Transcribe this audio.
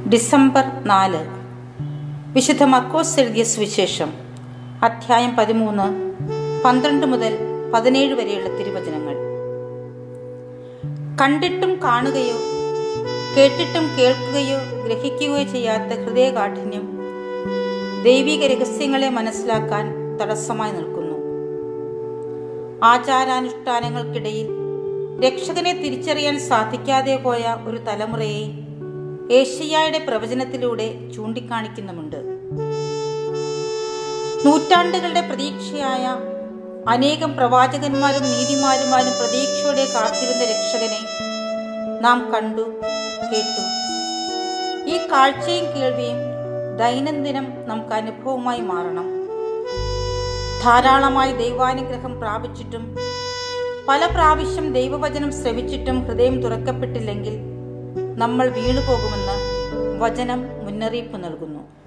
December നാല് വിശുദ്ധ മർക്കോസ് എഴുതിയ സുവിശേഷം അധ്യായം പതിമൂന്ന് പന്ത്രണ്ട് മുതൽ പതിനേഴ് വരെയുള്ള തിരുവചനങ്ങൾ കണ്ടിട്ടും കാണുകയോ കേട്ടിട്ടും കേൾക്കുകയോ ഗ്രഹിക്കുകയോ ചെയ്യാത്ത ഹൃദയകാഠിന്യം ദൈവിക രഹസ്യങ്ങളെ മനസ്സിലാക്കാൻ തടസ്സമായി നിൽക്കുന്നു ആചാരാനുഷ്ഠാനങ്ങൾക്കിടയിൽ രക്ഷകനെ തിരിച്ചറിയാൻ സാധിക്കാതെ പോയ ഒരു തലമുറയെ ഏഷ്യയുടെ പ്രവചനത്തിലൂടെ ചൂണ്ടിക്കാണിക്കുന്നുമുണ്ട് നൂറ്റാണ്ടുകളുടെ പ്രതീക്ഷയായ അനേകം പ്രവാചകന്മാരും നീതിമാരുമാരും പ്രതീക്ഷയോടെ കാത്തിരുന്ന രക്ഷകനെ നാം കണ്ടു കേട്ടു ഈ കാഴ്ചയും കേൾവിയും ദൈനംദിനം നമുക്ക് അനുഭവമായി മാറണം ധാരാളമായി ദൈവാനുഗ്രഹം പ്രാപിച്ചിട്ടും പല പ്രാവശ്യം ദൈവവചനം ശ്രവിച്ചിട്ടും ഹൃദയം തുറക്കപ്പെട്ടില്ലെങ്കിൽ നമ്മൾ വീണുപോകുമെന്ന് വചനം മുന്നറിയിപ്പ് നൽകുന്നു